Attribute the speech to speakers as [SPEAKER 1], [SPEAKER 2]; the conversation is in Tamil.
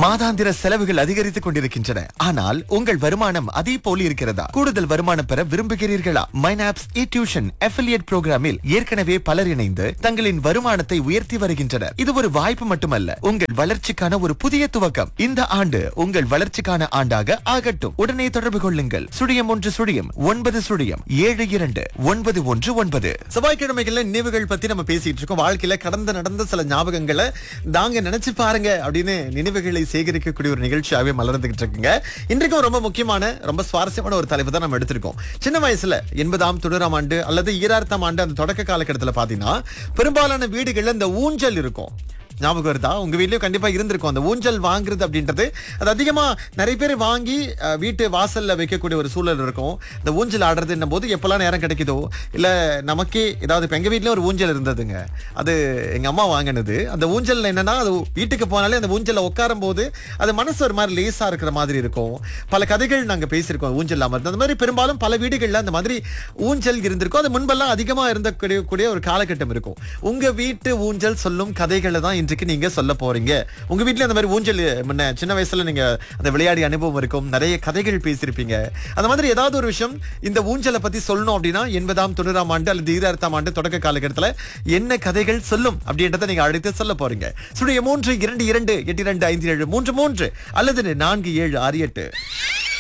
[SPEAKER 1] மாதாந்திர செலவுகள் அதிகரித்துக் கொண்டிருக்கின்றன ஆனால் உங்கள் வருமானம் அதே போல் இருக்கிறதா கூடுதல் வருமானம் பெற விரும்புகிறீர்களா மைனாப்ஸ் இ டியூஷன் அஃபிலியேட் புரோகிராமில் ஏற்கனவே பலர் இணைந்து தங்களின் வருமானத்தை உயர்த்தி வருகின்றனர் இது ஒரு வாய்ப்பு மட்டுமல்ல உங்கள் வளர்ச்சிக்கான ஒரு புதிய துவக்கம் இந்த ஆண்டு உங்கள் வளர்ச்சிக்கான ஆண்டாக ஆகட்டும் உடனே தொடர்பு கொள்ளுங்கள் சுழியம் ஒன்று சுழியம் ஒன்பது சுழியம் ஏழு இரண்டு ஒன்பது ஒன்று ஒன்பது செவ்வாய்க்கிழமைகள்ல நினைவுகள் பத்தி நம்ம பேசிட்டு இருக்கோம் வாழ்க்கையில கடந்த நடந்த சில ஞாபகங்களை தாங்க நினைச்சு பாருங்க அப்படின்னு நினைவுகளை சேகரிக்கக்கூடிய ஒரு நிகழ்ச்சியாவே மலர்ந்துகிட்டு இருக்குங்க இன்றைக்கும் ரொம்ப முக்கியமான ரொம்ப சுவாரஸ்யமான ஒரு தலைப்பு தான் நம்ம எடுத்திருக்கோம் சின்ன வயசுல எண்பதாம் தொண்ணூறாம் ஆண்டு அல்லது ஈராயிரத்தாம் ஆண்டு அந்த தொடக்க காலகட்டத்தில் பாத்தீங்கன்னா பெரும்பாலான வீடுகள்ல இந்த ஊஞ்சல் இருக்கும் ஞாபகம் வருதா உங்க வீட்லயும் கண்டிப்பா இருந்திருக்கும் அந்த ஊஞ்சல் வாங்குறது அப்படின்றது அது அதிகமா நிறைய பேர் வாங்கி அஹ், வீட்டு வாசல்ல வைக்கக்கூடிய ஒரு சூழல் இருக்கும் இந்த ஊஞ்சல் ஆடுறதுன்னும் போது எப்பெல்லாம் நேரம் கிடைக்குதோ இல்ல நமக்கே ஏதாவது இப்ப எங்க வீட்லயும் ஒரு ஊஞ்சல் இருந்ததுங்க அது எங்க அம்மா வாங்கினது அந்த ஊஞ்சல்ல என்னன்னா அது வீட்டுக்கு போனாலே அந்த ஊஞ்சல்ல உட்காரும் போது அது மனசு ஒரு மாதிரி லேசா இருக்கிற மாதிரி இருக்கும் பல கதைகள் நாங்க பேசியிருக்கோம் ஊஞ்சல் அமர்ந்து அந்த மாதிரி பெரும்பாலும் பல வீடுகள்ல அந்த மாதிரி ஊஞ்சல் இருந்திருக்கும் அது முன்பெல்லாம் அதிகமா இருந்த கூடிய- கூடிய ஒரு காலகட்டம் இருக்கும் உங்க வீட்டு ஊஞ்சல் சொல்லும் கதைகளை தான் இன்றைக்கு நீங்க சொல்ல போறீங்க உங்க வீட்ல அந்த மாதிரி ஊஞ்சல் முன்ன சின்ன வயசுல நீங்க அந்த விளையாடி அனுபவம் இருக்கும் நிறைய கதைகள் பேசியிருப்பீங்க அந்த மாதிரி ஏதாவது ஒரு விஷயம் இந்த ஊஞ்சலை பத்தி சொல்லணும் அப்படின்னா எண்பதாம் தொண்ணூறாம் ஆண்டு அல்லது ஈராயிரத்தாம் ஆண்டு தொடக்க காலகட்டத்துல என்ன கதைகள் சொல்லும் அப்படின்றத நீங்க அழைத்து சொல்ல போறீங்க சுடைய மூன்று இரண்டு இரண்டு எட்டு இரண்டு ஐந்து ஏழு மூன்று மூன்று அல்லது நான்கு ஏழு ஆறு எட்டு